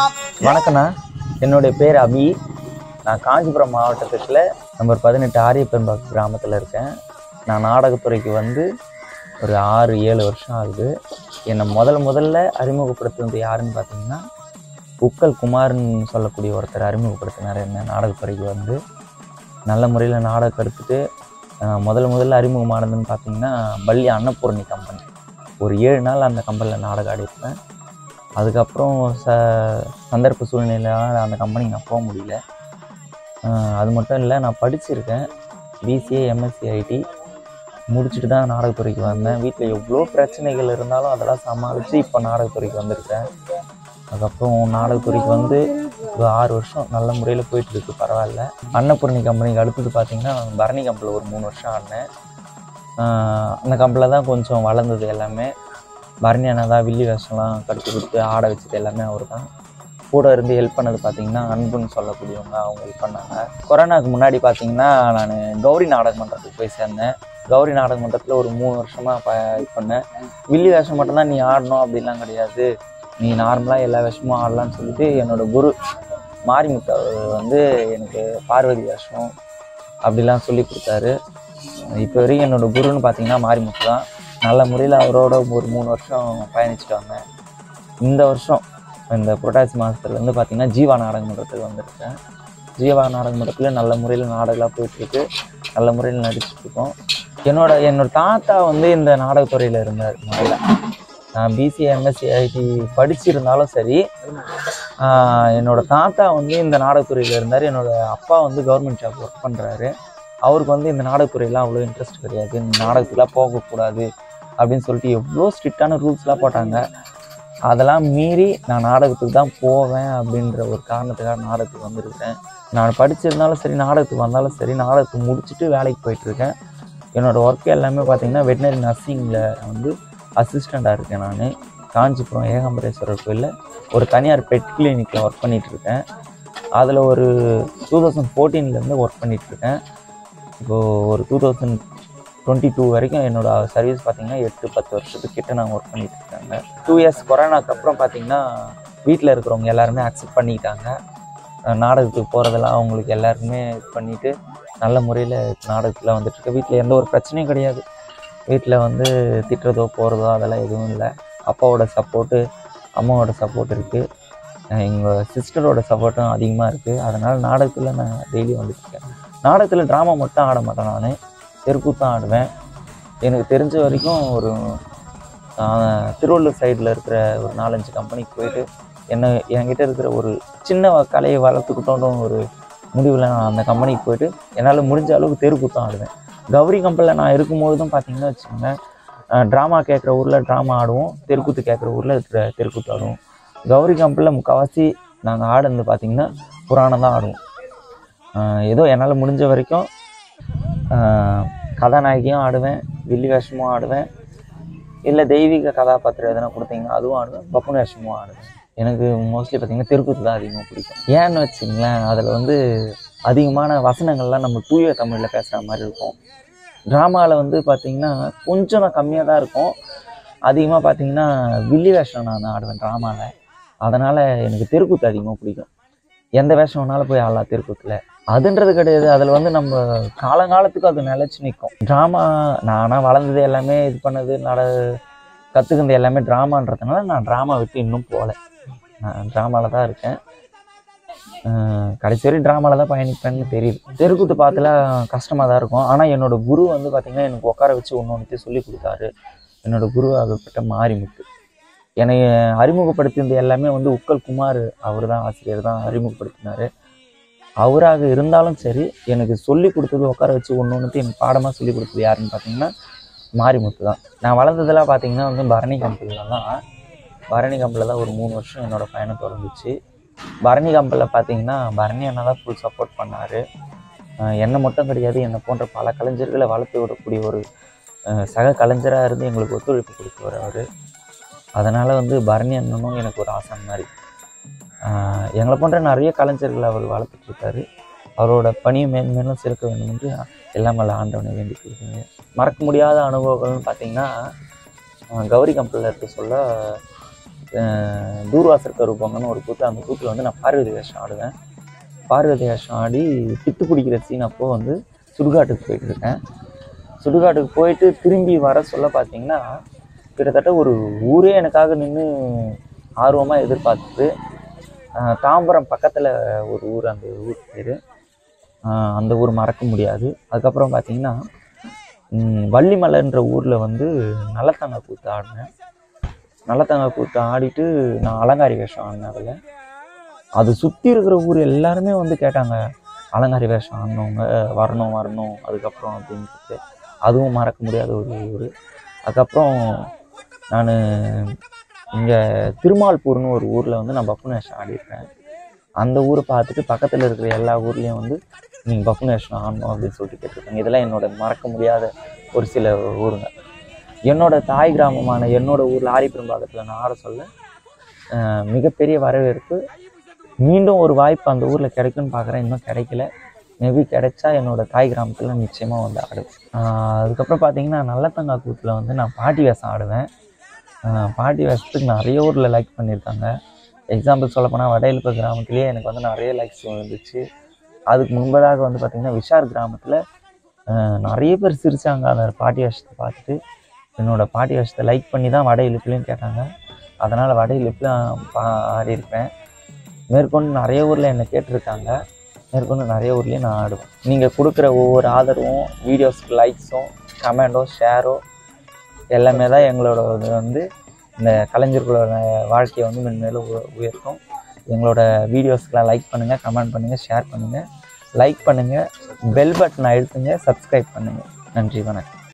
வணக்கண்ணா என்னுடைய பேர் அபி நான் காஞ்சிபுரம் மாவட்டத்தில் நம்பர் பதினெட்டு ஆரியப்பெரும்பாக்கம் கிராமத்தில் இருக்கேன் நான் நாடகத்துறைக்கு வந்து ஒரு ஆறு ஏழு வருஷம் ஆகுது என்னை முதல் முதல்ல அறிமுகப்படுத்துனது யாருன்னு பார்த்தீங்கன்னா உக்கல் குமார்னு சொல்லக்கூடிய ஒருத்தர் அறிமுகப்படுத்தினார் என்ன நாடகத்துறைக்கு வந்து நல்ல முறையில் நாடகம் எடுத்துட்டு அஹ், முதல்ல முதல்ல அறிமுகமானதுன்னு பார்த்தீங்கன்னா பள்ளி அன்னபூர்ணி கம்பெனி ஒரு ஏழு நாள் அந்த கம்பெனியில் நாடகம் ஆடிருப்பேன் அதுக்கப்புறம் ச சந்தர்ப்ப சூழ்நிலையால் அந்த கம்பெனிக்கு நான் போக முடியல அஹ், அது மட்டும் இல்லை நான் படிச்சிருக்கேன் பிசிஏ எம்எஸ்சி ஐடி முடிச்சுட்டு தான் நாடகத்துறைக்கு வந்தேன் வீட்டில் எவ்வளோ பிரச்சனைகள் இருந்தாலும் அதெல்லாம் சமாளித்து இப்போ நாடகத்துறைக்கு வந்திருக்கேன் அதுக்கப்புறம் நாடகத்துறைக்கு வந்து ஒரு ஆறு வருஷம் நல்ல முறையில் போயிட்டு இருக்கு பரவாயில்ல அன்னபூர்ணி கம்பெனிக்கு அடுத்தது பார்த்தீங்கன்னா பரணி கம்பெனியில் ஒரு மூணு வருஷம் ஆடினேன் ஆஹ் அந்த கம்பெனியில் தான் கொஞ்சம் வளர்ந்தது எல்லாமே பரணி அண்ணா தான் வில்லி வேஷம்லாம் கடுத்து கொடுத்து ஆட வச்சது எல்லாமே அவர் தான் கூட இருந்து ஹெல்ப் பண்ணது பார்த்தீங்கன்னா அன்புன்னு சொல்லக்கூடியவங்க அவங்க ஹெல்ப் பண்ணாங்க கொரோனாக்கு முன்னாடி பார்த்தீங்கன்னா நான் கௌரி நாடக மன்றத்துக்கு போய் சேர்ந்தேன் கௌரி நாடக மன்றத்தில் ஒரு மூணு வருஷமாக ப இது பண்ணேன் வில்லி வேஷம் மட்டும்தான் நீ ஆடணும் அப்படிலாம் கிடையாது நீ நார்மலாக எல்லா வேஷமும் ஆடலாம்னு சொல்லிட்டு என்னோட குரு மாரிமுத்து அவர் வந்து எனக்கு பார்வதி வேஷம் அப்படிலாம் சொல்லி கொடுத்தாரு இப்போ வரைக்கும் என்னோட குருன்னு பார்த்தீங்கன்னா மாரிமுத்து தான் நல்ல முறையில் அவரோட ஒரு மூணு வருஷம் பயணிச்சுட்டு வந்தேன் இந்த வருஷம் இந்த புரட்டாசி மாதத்துலேருந்து பார்த்தீங்கன்னா ஜீவா நாடக மன்றத்துக்கு வந்திருக்கேன் ஜீவா நாடக மன்றத்தில் நல்ல முறையில் நாடகம்லாம் போயிட்டுருக்கு நல்ல முறையில் நடிச்சிட்டு இருக்கோம் என்னோட என்னோட தாத்தா வந்து இந்த நாடகத்துறையில் இருந்தார் முதல்ல நான் பிசி எம்எஸ்சி ஐடி படிச்சிருந்தாலும் சரி ஆஹ் என்னோட தாத்தா வந்து இந்த நாடகத்துறையில் இருந்தார் என்னோட அப்பா வந்து கவர்மெண்ட் ஜாப் ஒர்க் பண்ணுறாரு அவருக்கு வந்து இந்த நாடகத்துறையெல்லாம் அவ்வளோ இன்ட்ரெஸ்ட் கிடையாது இந்த நாடகத்துக்குலாம் போகக்கூடாது அப்படின்னு சொல்லிட்டு எவ்வளோ ஸ்ட்ரிக்டான ரூல்ஸ்லாம் போட்டாங்க அதெல்லாம் மீறி நான் நாடகத்துக்கு தான் போவேன் அப்படின்ற ஒரு காரணத்துக்காக நாடகத்துக்கு வந்திருக்கேன் நான் படிச்சிருந்தாலும் சரி நாடகத்துக்கு வந்தாலும் சரி நாடகத்துக்கு முடிச்சுட்டு வேலைக்கு போயிட்டுருக்கேன் என்னோடய ஒர்க் எல்லாமே பார்த்தீங்கன்னா வெட்டினரி நர்சிங்கில் வந்து அசிஸ்டண்ட்டாக இருக்கேன் நான் காஞ்சிபுரம் ஏகாம்பரேஸ்வரர் கோயிலில் ஒரு தனியார் பெட் கிளினிக்கில் ஒர்க் பண்ணிட்டு இருக்கேன் அதில் ஒரு டூ தௌசண்ட் ஃபோர்டீன்லேருந்து ஒர்க் பண்ணிட்டு இருக்கேன் இப்போது ஒரு டூ தௌசண்ட் டுவெண்ட்டி டூ வரைக்கும் என்னோட சர்வீஸ் பார்த்தீங்கன்னா எட்டு பத்து வருஷத்துக்கிட்ட நான் ஒர்க் பண்ணிட்டு இருக்காங்க டூ இயர்ஸ் கொரோனாக்கு அப்புறம் பார்த்தீங்கன்னா வீட்டில் இருக்கிறவங்க எல்லாருமே அக்செப்ட் பண்ணிக்கிட்டாங்க அஹ் நாடகத்துக்கு போகிறதெல்லாம் அவங்களுக்கு எல்லாருக்குமே இது பண்ணிட்டு நல்ல முறையில் நாடகத்தில் வந்துட்டுருக்கு வீட்டில் எந்த ஒரு பிரச்சனையும் கிடையாது வீட்டில் வந்து திட்டுறதோ போகிறதோ அதெல்லாம் எதுவும் இல்லை அப்பாவோட சப்போர்ட்டு அம்மாவோட சப்போர்ட் இருக்குது எங்கள் சிஸ்டரோட சப்போர்ட்டும் அதிகமாக இருக்குது அதனால் நாடகத்தில் நான் டெய்லி வந்துட்டுருக்கேன் நாடகத்தில் ட்ராமா மட்டும் ஆட மாட்டேன் நான் தெருக்கூத்தான் ஆடுவேன் எனக்கு தெரிஞ்ச வரைக்கும் ஒரு ஆஹ், திருவள்ளூர் சைடில் இருக்கிற ஒரு நாலஞ்சு கம்பெனிக்கு போயிட்டு என்ன என்கிட்ட இருக்கிற ஒரு சின்ன வ- கலையை வளர்த்துக்கிட்டோன்னு ஒரு முடிவில் நான் அந்த கம்பெனிக்கு போயிட்டு என்னால் முடிஞ்ச அளவுக்கு தெருக்கூத்தான் ஆடுவேன் கௌரி கம்பெனியில் நான் இருக்கும்போதும் பார்த்தீங்கன்னா வச்சுக்கோங்க ட்ராமா கேட்குற ஊரில் ட்ராமா ஆடுவோம் தெருக்கூத்து கேட்குற ஊரில் இருக்கிற தெருக்கூத்து ஆடுவோம் கௌரி கம்பெனியில் முக்கால்வாசி நாங்கள் ஆடுனது பார்த்தீங்கன்னா புராணம் தான் ஆடுவோம் ஆஹ் ஏதோ என்னால் முடிஞ்ச வரைக்கும் ஆஹ் கதாநாயகியும் ஆடுவேன் வில்லி வேஷமும் ஆடுவேன் இல்லை தெய்வீக கதாபாத்திரம் எதனா கொடுத்தீங்கன்னா அதுவும் ஆடுவேன் பப்புன் வேஷமும் ஆடுவேன் எனக்கு மோஸ்ட்லி பார்த்தீங்கன்னா தெருக்கூத்து தான் அதிகமாக பிடிக்கும் ஏன்னு வச்சுங்களேன் அதில் வந்து அதிகமான வசனங்கள்லாம் நம்ம தூய தமிழில் பேசுகிற மாதிரி இருக்கும் ட்ராமாவில் வந்து பார்த்தீங்கன்னா கொஞ்சம் நான் கம்மியாக தான் இருக்கும் அதிகமாக பார்த்தீங்கன்னா வில்லி வேஷம் நான் ஆடுவேன் ட்ராமாவில் அதனால் எனக்கு தெருக்கூத்து அதிகமாக பிடிக்கும் எந்த வேஷம் வேணாலும் போய் ஆடலாம் தெருக்கூத்தில் அதுன்றது கிடையாது அதில் வந்து நம்ம காலங்காலத்துக்கு அது நிலச்சி நிற்கும் ட்ராமா நானாக வளர்ந்தது எல்லாமே இது பண்ணது நட கற்றுக்கிறது எல்லாமே ட்ராமான்றதுனால நான் ட்ராமா விட்டு இன்னும் போகல நான் ட்ராமாவில் தான் இருக்கேன் அஹ் கடைசி வரையும் ட்ராமாவில் தான் பயணிப்பேன்னு தெரியுது தெருக்கூத்து பார்த்துல கஷ்டமாக தான் இருக்கும் ஆனால் என்னோட குரு வந்து பார்த்திங்கன்னா எனக்கு உட்கார வச்சு ஒன்று ஒன்றுத்தையும் சொல்லி கொடுத்தாரு என்னோட குரு ஆகப்பட்ட மாரிமுத்து என்னை அறிமுகப்படுத்தினது எல்லாமே வந்து உக்கல் குமார் அவர் தான் ஆசிரியர் தான் அறிமுகப்படுத்தினார் அவராக இருந்தாலும் சரி எனக்கு சொல்லி கொடுத்தது உட்கார வச்சு ஒன்று ஒன்றுத்தையும் எனக்கு பாடமாக சொல்லி கொடுத்தது யாருன்னு பார்த்தீங்கன்னா மாரிமுத்து தான் நான் வளர்ந்ததெல்லாம் பார்த்தீங்கன்னா வந்து பரணி கம்பெனியில் தான் பரணி கம்பெனியில் தான் ஒரு மூணு வருஷம் என்னோட பயணம் தொடர்ந்துச்சு பரணி கம்பெனியில் பார்த்தீங்கன்னா பரணி அண்ணா தான் ஃபுல் சப்போர்ட் பண்ணார் என்னை மட்டும் கிடையாது என்னை போன்ற பல கலைஞர்களை வளர்த்து விடக்கூடிய ஒரு அஹ், சக கலைஞராக இருந்து எங்களுக்கு ஒத்துழைப்பு கொடுக்குவார் அவர் அதனால் வந்து பரணி அண்ணனும் எனக்கு ஒரு ஆசான் மாதிரி ஆஹ் எங்களை போன்ற நிறைய கலைஞர்களை அவர் வளர்த்துட்டு இருக்காரு அவரோட பணியை மேன்மேலும் சிறக்க வேண்டும் என்று எல்லாம் வல்ல ஆண்டவனை வேண்டிக் கொள்கிறேன் மறக்க முடியாத அனுபவங்கள்னு பார்த்தீங்கன்னா ஆஹ் கௌரி கம்பெனியில் இருக்க சொல்ல அஹ், தூர்வாசர் கருப்பங்கன்னு ஒரு கூத்து அந்த கூத்தில் வந்து நான் பார்வதி வேஷம் ஆடுவேன் பார்வதி வேஷம் ஆடி பித்து பிடிக்கிற சீன் அப்போ வந்து சுடுகாட்டுக்கு போயிட்டு இருக்கேன் சுடுகாட்டுக்கு போயிட்டு திரும்பி வர சொல்ல பார்த்தீங்கன்னா கிட்டத்தட்ட ஒரு ஊரே எனக்காக நின்று ஆர்வமாக எதிர்பார்த்துது ஆஹ் தாம்பரம் பக்கத்தில் ஒரு ஊர் அந்த ஊர் பேர் அந்த ஊர் மறக்க முடியாது அதுக்கப்புறம் பார்த்தீங்கன்னா ம், வள்ளிமலைன்ற ஊரில் வந்து நல்லத்தங்க கூத்து ஆடினேன் நல்லத்தங்க கூத்து ஆடிட்டு நான் அலங்காரி வேஷம் ஆடினேன் அதில் அது சுற்றி இருக்கிற ஊர் எல்லாருமே வந்து கேட்டாங்க அலங்காரி வேஷம் ஆடினவங்க வரணும் வரணும் அதுக்கப்புறம் அப்படின்ட்டு அதுவும் மறக்க முடியாத ஒரு ஊர் அதுக்கப்புறம் நான் இங்கே திருமால்பூர்னு ஒரு ஊரில் வந்து நான் பப்புன் வேஷம் ஆடியிருக்கேன் அந்த ஊரை பார்த்துட்டு பக்கத்தில் இருக்கிற எல்லா ஊர்லேயும் வந்து நீங்கள் பப்புன் வேஷம் ஆடணும் அப்படின்னு சொல்லிட்டு கேட்டிருக்காங்க இதெல்லாம் என்னோட மறக்க முடியாத ஒரு சில ஊருங்க என்னோட தாய் கிராமமான என்னோட ஊரில் ஆரிப்பெரும்பாக்கத்தில் நான் ஆட சொல்ல அஹ், மிகப்பெரிய வரவேற்பு மீண்டும் ஒரு வாய்ப்பு அந்த ஊரில் கிடைக்கும்னு பார்க்குறேன் இன்னும் கிடைக்கல மேபி கிடைச்சா என்னோட தாய் கிராமத்தில் நிச்சயமாக வந்து ஆடுவேன் ஆஹ் அதுக்கப்புறம் பார்த்தீங்கன்னா நல்லத்தங்கா கூத்தில் வந்து நான் பாட்டி வேஷம் ஆடுவேன் ஆஹ் பாட்டி வேஷத்துக்கு நிறைய ஊரில் லைக் பண்ணியிருக்காங்க எக்ஸாம்பிள் சொல்லப்போனால் வடையலுப்ப கிராமத்திலேயே எனக்கு வந்து நிறைய லைக்ஸ் வந்துச்சு அதுக்கு முன்பதாக வந்து பார்த்திங்கன்னா விஷார் கிராமத்தில் நிறைய பேர் சிரித்தாங்க அந்த பாட்டி வேஷத்தை பார்த்துட்டு என்னோட பாட்டி வேஷத்தை லைக் பண்ணி தான் வடை இழுப்புலையும் கேட்டாங்க அதனால் வடை இழுப்புலாம் பா ஆடியிருப்பேன் மேற்கொண்டு நிறைய ஊரில் என்னை கேட்டிருக்காங்க மேற்கொண்டு நிறைய ஊர்லேயும் நான் ஆடுவேன் நீங்கள் கொடுக்குற ஒவ்வொரு ஆதரவும் வீடியோஸ்க்கு லைக்ஸும் கமெண்டோ ஷேரோ எல்லாமே தான் எங்களோட இது வந்து இந்த கலைஞர்களோட வாழ்க்கையை வந்து மென்மேலும் உ- உயர்த்தும் எங்களோட வீடியோஸ்க்கெலாம் லைக் பண்ணுங்கள் கமெண்ட் பண்ணுங்கள் ஷேர் பண்ணுங்கள் லைக் பண்ணுங்கள் பெல் பட்டனை அழுத்துங்க சப்ஸ்கிரைப் பண்ணுங்கள் நன்றி வணக்கம்